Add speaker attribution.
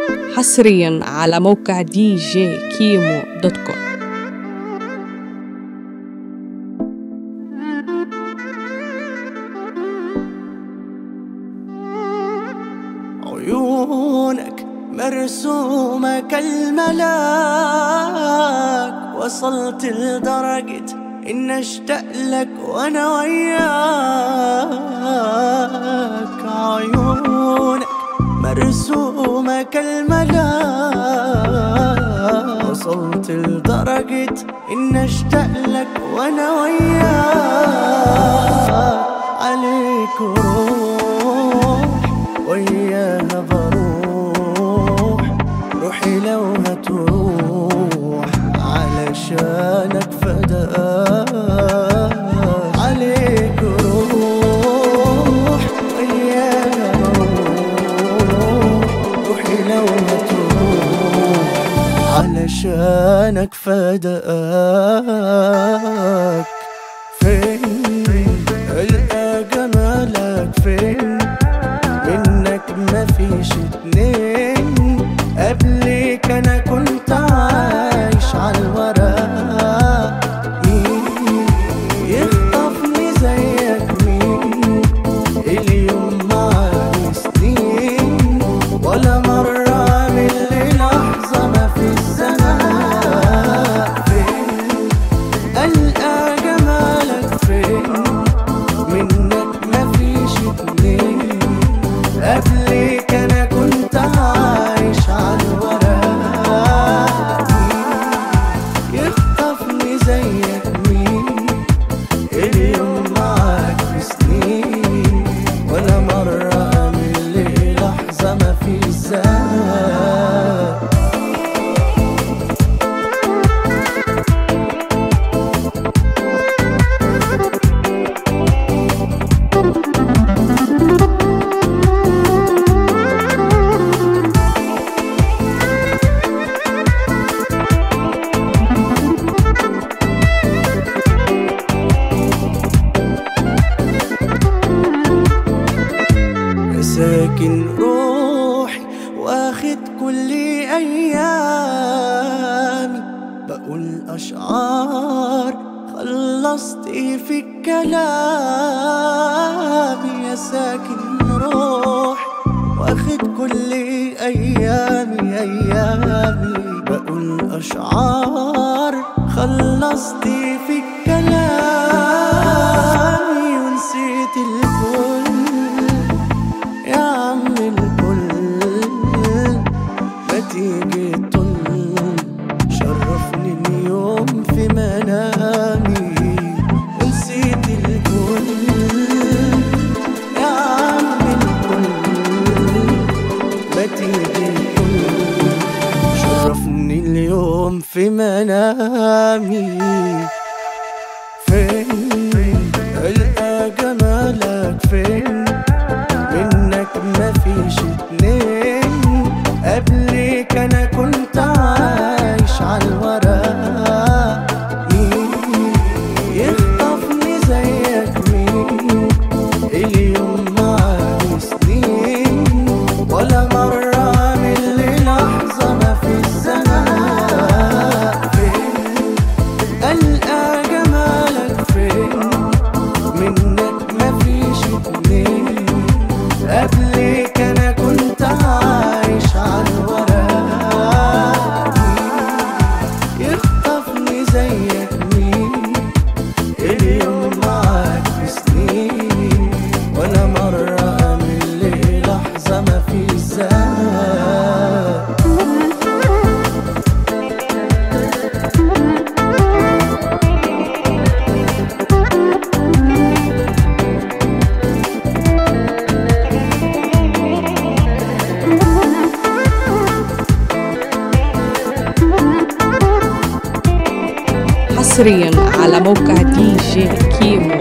Speaker 1: حصريا على موقع دي جي كيمو دوت كوم
Speaker 2: عيونك مرسومة كالملاك وصلت لدرجة إن أشتاق لك وأنا وياك عيونك مرسومة كالملاك وصلت لدرجة إن أشتاق لك وأنا وياك عليك روح وياها بروح روحي لو هتروح علشانك فداك عليك روح وياها بروح روحي لو هتروح علشانك فداك فين القى جمالك فين منك مفيش اتنين قبلك انا كنت عايش عالورق مين يخطفني زيك مين اليوم معاك سنين ولا مرة عامل لي لحظة ما في الزمان فين ألقى جمالك فين منك مفيش اتنين قبلك انا كنت عايش عالورق يخطفني زيك مين اليوم معاك سنين ولا مرة اعمل لي لحظة ما في الزمان ساكن روحي واخد كل ايامي بقول اشعار خلصت في الكلام يا ساكن روحي واخد كل ايامي ايامي بقول اشعار خلصت في الكلام ونسيت الكل يا عم الكل ما تيجي طل شرفني اليوم في منامي ونسيت الكل يا عم الكل ما تيجي طل شرفني اليوم في منامي فين القى جمالك فين منك مفيش اتنين قبلك انا كنت عايش عالورق مين يخطفني زيك مين اليوم معاك سنين ولا مرة عامل لي لحظة ما في الزمان فين ألقى جمالك فين منك مفيش اتنين قبلك انا كنت عايش عالورق يخطفني زيك مين اليوم معاك سنين ولا مرة اعمل لي لحظة ما في الزمان
Speaker 1: حصريا على موقع دي جي كيمو